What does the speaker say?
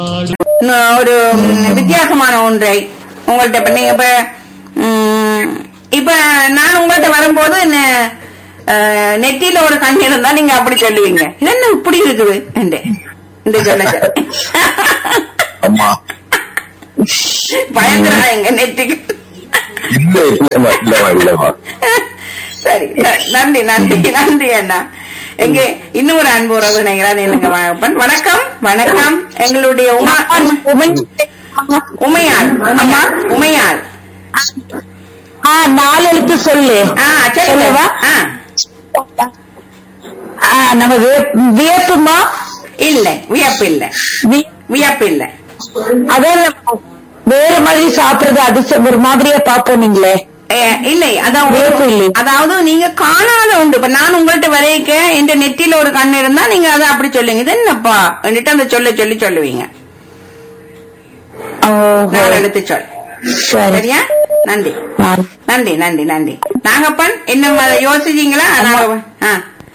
இன்னும் ஒரு ம், வித்தியாசமான ஒன்றை உங்கள்ட்ட இப்ப நீங்க இப்ப ம், இப்ப நான் உங்கள்ட்ட வரும்போது நெ- அஹ், நெத்தியில ஒரு கண் இருந்தா நீங்க அப்படி சொல்லுவீங்க இது என்ன இப்படி இருக்குது என்று. இந்த சொல்ல ஆமா பயந்துறாங்க நெத்திக்கு இல்ல இல்லம்மா இல்லம்மா இல்லம்மா சரி ந- நன்றி நன்றி நன்றி அண்ணா எங்க இன்னும் ஒரு அன்பு உறவு நினைக்கிறான் இல்லைங்க வணக்கம் வணக்கம் வணக்கம் எங்களுடைய உமா உமையாள் அம்மா உமையாள் ஆ நாலு எழுத்து சொல்லு ஆ சொல்லுங்க சொல்லவா? ஆ ஆ, நம்ம வே- வியப்புமா இல்ல வியப்பு இல்ல வி- வியப்பு இல்ல அதான் நம்ம வேற மாதிரி சாப்பிடுறது அது ச- ஒரு மாதிரியா பாப்போம் நீங்களே ஏ, இல்லை அதான் வியப்பு இல்லை. அதாவது நீங்க காணாத உண்டு இப்ப நான் உங்கள்ட்ட வரைக்க என் நெத்தியில ஒரு கண் இருந்தா நீங்க அதை அப்படி சொல்லுங்க இது என்னப்பா എന്നിട്ട് அந்த சொல்ல சொல்லி சொல்லுவீங்க ஓஹோ. நான் எடுத்து சொல் சரி சரியா நன்றி ஆ. நன்றி நன்றி நன்றி நாகப்பன் இன்னும் அதை யோசிச்சீங்களா நாகப்பன் ஆ